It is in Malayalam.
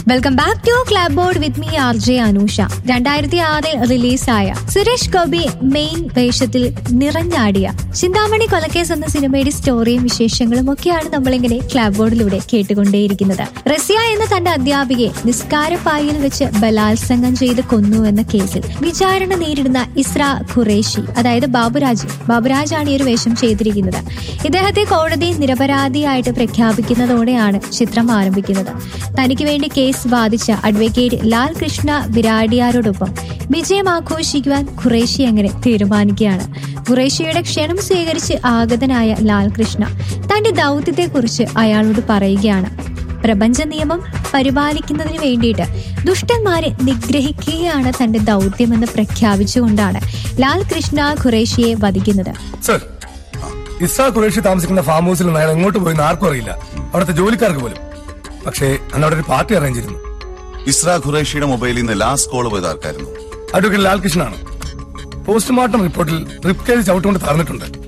welcome back to club board with me R J Anusha രണ്ടായിരത്തി ആറിൽ റിലീസായ സുരേഷ് ഗോപി മെയിൻ വേഷത്തിൽ നിറഞ്ഞാടിയ ചിന്താമണി കൊലക്കേസ് എന്ന സിനിമയുടെ സ്റ്റോറിയും വിശേഷങ്ങളും ഒക്കെയാണ് നമ്മളിങ്ങനെ ക്ലാബ് ബോർഡിലൂടെ കേട്ടുകൊണ്ടേയിരിക്കുന്നത് റസിയ എന്ന തന്റെ അധ്യാപികയെ നിസ്കാരപ്പായിൽ വെച്ച് ബലാത്സംഗം ചെയ്ത് കൊന്നു എന്ന കേസിൽ വിചാരണ നേരിടുന്ന ഇസ്ര ഖുറേഷി അതായത് ബാബുരാജ് ബാബുരാജാണ് ഈ ഒരു വേഷം ചെയ്തിരിക്കുന്നത് ഇദ്ദേഹത്തെ കോടതി നിരപരാധിയായിട്ട് പ്രഖ്യാപിക്കുന്നതോടെയാണ് ചിത്രം ആരംഭിക്കുന്നത് തനിക്ക് വേണ്ടി കേസ് വാദിച്ച അഡ്വക്കേറ്റ് ലാൽ കൃഷ്ണ വിരാടിയാരോടൊപ്പം വിജയം ആഘോഷിക്കുവാൻ ഖുറേഷി അങ്ങനെ തീരുമാനിക്കുകയാണ് ഖുറേഷിയുടെ ക്ഷണം സ്വീകരിച്ച് ആഗതനായ ലാൽ കൃഷ്ണ തന്റെ ദൗത്യത്തെക്കുറിച്ച് അയാളോട് പറയുകയാണ് പ്രപഞ്ച നിയമം പരിപാലിക്കുന്നതിന് വേണ്ടിയിട്ട് ദുഷ്ടന്മാരെ നിഗ്രഹിക്കുകയാണ് തന്റെ ദൗത്യമെന്ന് പ്രഖ്യാപിച്ചുകൊണ്ടാണ് ലാൽ കൃഷ്ണ ഖുറേഷിയെ വധിക്കുന്നത് സർ ഇസ്രാ ഖുറേഷി താമസിക്കുന്ന ഫാം ഹൗസിൽ നിന്ന് അയാൾ എങ്ങോട്ട് പോയി ആർക്കും അറിയില്ല അവിടുത്തെ ജോലിക്കാർക്ക് പോലും പക്ഷേ അന്ന് അവിടെ ഒരു പാർട്ടി അറേഞ്ച് ചെയ്തിരുന്നു ഇസ്ര ഖുറേഷിയുടെ മൊബൈലിൽ നിന്ന് ലാസ്റ്റ് കോൾ പോയത് ആർക്കായിരുന്നു അഡ്വക്കേറ്റ് ലാൽകൃഷ്ണനാണ് പോസ്റ്റ്മോർട്ടം റിപ്പോർട്ടിൽ റിപ്പ് കേസ് ചവിട്ടുകൊണ്ട് തറന്നിട്ടുണ്ട്